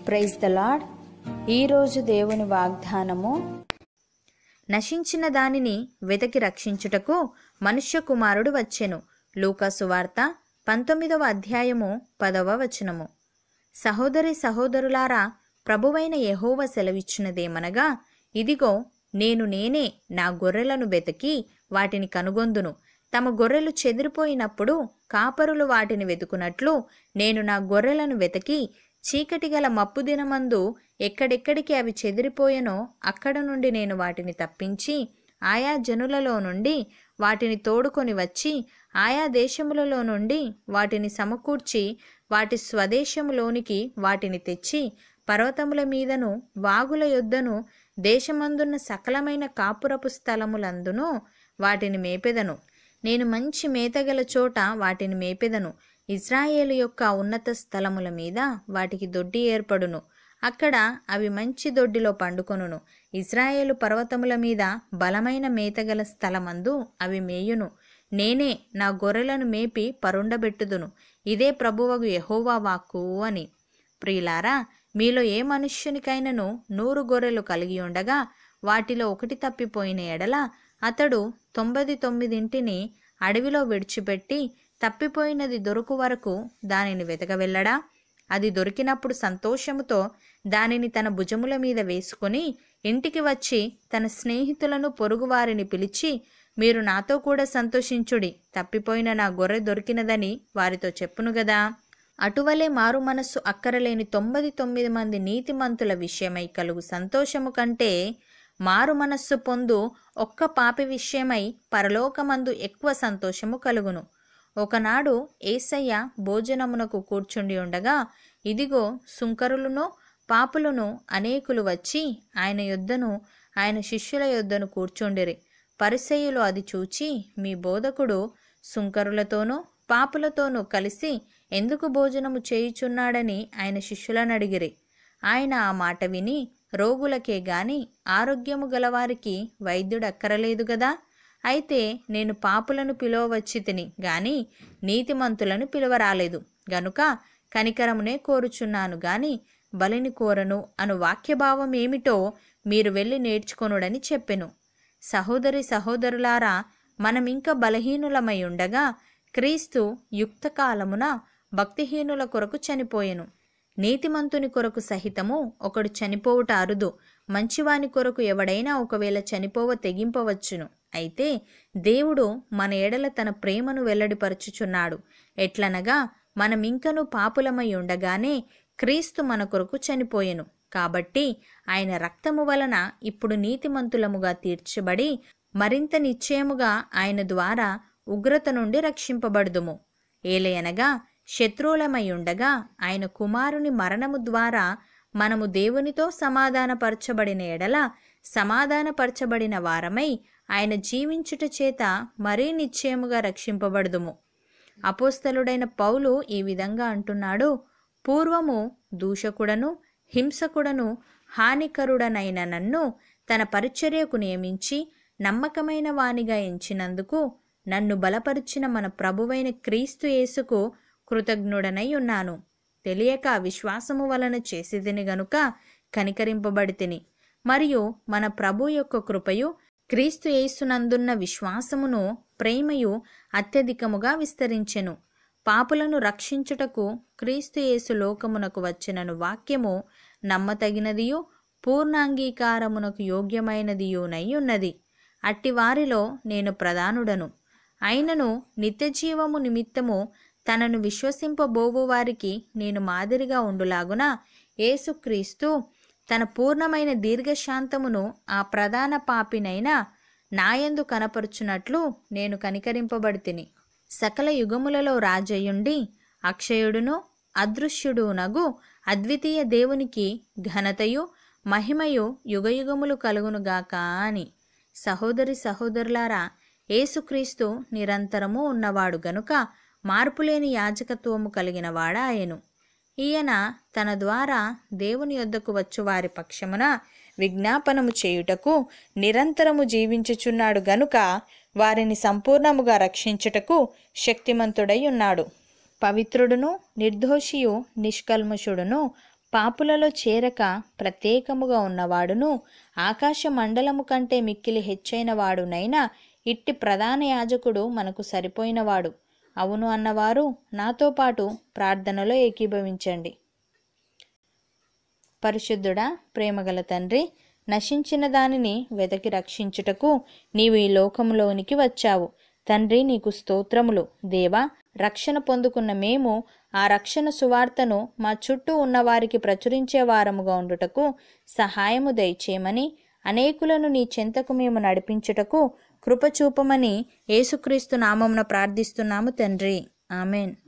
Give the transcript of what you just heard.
praise the lord ఈరోజు దేవుని వాగ్దానము నశించిన దానిని వెతకి రక్షించుటకు మనుష్య కుమారుడు వచ్చెను లూకాసు వార్త పంతొమ్మిదవ అధ్యాయము పదవ వచనము సహోదరి సహోదరులారా ప్రభువైన యెహోవా సెలవిచ్చినదేమనగా ఇదిగో నేను నేనే నా గొర్రెలను వెతికి వాటిని కనుగొందును తమ గొర్రెలు చెదిరిపోయినప్పుడు కాపరులు వాటిని వెతుకున్నట్లు నేను నా గొర్రెలను వెతికి చీకటి గల మప్పు దినమందు ఎక్కడెక్కడికి అవి చెదిరిపోయెనో అక్కడ నుండి నేను వాటిని తప్పించి ఆయా జనులలో నుండి వాటిని తోడుకొని వచ్చి ఆయా దేశములలో నుండి వాటిని సమకూర్చి వాటి స్వదేశములోనికి వాటిని తెచ్చి పర్వతముల మీదను వాగుల యొద్దను దేశమందున్న సకలమైన కాపురపు స్థలములందును వాటిని మేపెదను నేను మంచి మేతగల చోట వాటిని మేపెదను ఇజ్రాయేలు యొక్క ఉన్నత స్థలముల మీద వాటికి దొడ్డి ఏర్పడును అక్కడ అవి మంచి దొడ్డిలో పండుకొనును ఇజ్రాయేలు పర్వతముల మీద బలమైన మేతగల స్థలమందు అవి మేయును నేనే నా గొర్రెలను మేపి పరుండబెట్టుదును ఇదే ప్రభువగు యెహోవా వాక్కు అని ప్రియులారా మీలో ఏ మనుష్యునికైనను నూరు గొర్రెలు కలిగి ఉండగా వాటిలో ఒకటి తప్పిపోయిన ఎడల అతడు తొంభై తొమ్మిదింటిని అడవిలో విడిచిపెట్టి తప్పిపోయినది దొరుకు వరకు దానిని వెతకవెళ్ళడా అది దొరికినప్పుడు సంతోషముతో దానిని తన భుజముల మీద వేసుకొని ఇంటికి వచ్చి తన స్నేహితులను పొరుగువారిని పిలిచి మీరు నాతో కూడా సంతోషించుడి తప్పిపోయిన నా గొర్రె దొరికినదని వారితో చెప్పును గదా అటువలే మారు మనస్సు అక్కరలేని తొంభై తొమ్మిది మంది నీతిమంతుల విషయమై కలుగు సంతోషము కంటే మారు మనస్సు పొందు ఒక్క పాపి విషయమై పరలోకమందు ఎక్కువ సంతోషము కలుగును ఒకనాడు ఏసయ్య భోజనమునకు కూర్చుండి ఉండగా ఇదిగో సుంకరులను పాపులను అనేకులు వచ్చి ఆయన యొద్దను ఆయన శిష్యుల యొద్దను కూర్చుండిరి పరిసయ్యులు అది చూచి మీ బోధకుడు సుంకరులతోనూ పాపులతోనూ కలిసి ఎందుకు భోజనము చేయుచున్నాడని ఆయన శిష్యులను అడిగిరి ఆయన ఆ మాట విని రోగులకే గాని ఆరోగ్యము గలవారికి వైద్యుడు అక్కరలేదు గదా అయితే నేను పాపులను పిలువవచ్చి తిని గాని నీతిమంతులను పిలువరాలేదు గనుక కనికరమునే కోరుచున్నాను గాని బలిని కోరను అను వాక్యభావం ఏమిటో మీరు వెళ్ళి నేర్చుకొనుడని చెప్పెను సహోదరి సహోదరులారా మనమింక బలహీనులమై ఉండగా క్రీస్తు యుక్తకాలమున భక్తిహీనుల కొరకు చనిపోయెను నీతిమంతుని కొరకు సహితము ఒకడు చనిపోవుట అరుదు మంచివాని కొరకు ఎవడైనా ఒకవేళ చనిపోవ తెగింపవచ్చును అయితే దేవుడు మన ఎడల తన ప్రేమను వెల్లడిపరచుచున్నాడు ఎట్లనగా మనమింకను పాపులమై ఉండగానే క్రీస్తు మన కొరకు చనిపోయెను కాబట్టి ఆయన రక్తము వలన ఇప్పుడు నీతిమంతులముగా తీర్చబడి మరింత నిశ్చయముగా ఆయన ద్వారా ఉగ్రత నుండి రక్షింపబడుదుము ఏలయనగా శత్రువులమై ఉండగా ఆయన కుమారుని మరణము ద్వారా మనము దేవునితో సమాధానపరచబడిన ఎడల సమాధానపరచబడిన వారమై ఆయన జీవించుట చేత మరీ నిశ్చయముగా రక్షింపబడుదుము అపోస్తలుడైన పౌలు ఈ విధంగా అంటున్నాడు పూర్వము దూషకుడను హింసకుడను హానికరుడనైన నన్ను తన పరిచర్యకు నియమించి నమ్మకమైన వానిగా ఎంచినందుకు నన్ను బలపరిచిన మన ప్రభువైన క్రీస్తు యేసుకు కృతజ్ఞుడనై ఉన్నాను తెలియక విశ్వాసము వలన చేసిదిని గనుక కనికరింపబడితిని మరియు మన ప్రభు యొక్క కృపయు క్రీస్తు యేసునందున్న విశ్వాసమును ప్రేమయు అత్యధికముగా విస్తరించెను పాపులను రక్షించుటకు క్రీస్తు యేసు లోకమునకు వచ్చినను వాక్యము నమ్మతగినదియు పూర్ణాంగీకారమునకు యోగ్యమైనదియునై ఉన్నది అట్టి వారిలో నేను ప్రధానుడను అయినను నిత్యజీవము నిమిత్తము తనను విశ్వసింపబోవు వారికి నేను మాదిరిగా ఉండులాగున యేసుక్రీస్తు తన పూర్ణమైన దీర్ఘశాంతమును ఆ ప్రధాన పాపినైన నాయందు కనపరుచున్నట్లు నేను కనికరింపబడితిని సకల యుగములలో రాజయుండి అక్షయుడును అదృశ్యుడునగు అద్వితీయ దేవునికి ఘనతయు మహిమయు యుగయుగములు కలుగునుగాక అని సహోదరి సహోదరులారా యేసుక్రీస్తు నిరంతరము ఉన్నవాడు గనుక మార్పులేని యాజకత్వము కలిగిన వాడాయను ఈయన తన ద్వారా దేవుని యొద్దకు వచ్చు వారి పక్షమున విజ్ఞాపనము చేయుటకు నిరంతరము జీవించుచున్నాడు గనుక వారిని సంపూర్ణముగా రక్షించుటకు శక్తిమంతుడై ఉన్నాడు పవిత్రుడును నిర్దోషియు నిష్కల్మషుడును పాపులలో చేరక ప్రత్యేకముగా ఉన్నవాడును ఆకాశ మండలము కంటే మిక్కిలి హెచ్చైన వాడునైనా ఇట్టి ప్రధాన యాజకుడు మనకు సరిపోయినవాడు అవును అన్నవారు నాతో పాటు ప్రార్థనలో ఏకీభవించండి పరిశుద్ధుడా ప్రేమగల తండ్రి నశించిన దానిని వెతకి రక్షించుటకు నీవు ఈ లోకంలోనికి వచ్చావు తండ్రి నీకు స్తోత్రములు దేవా రక్షణ పొందుకున్న మేము ఆ రక్షణ సువార్తను మా చుట్టూ ఉన్నవారికి ప్రచురించే వారముగా ఉండుటకు సహాయము దయచేయమని అనేకులను నీ చెంతకు మేము నడిపించుటకు కృపచూపమని యేసుక్రీస్తు నామమున ప్రార్థిస్తున్నాము తండ్రి ఆమెన్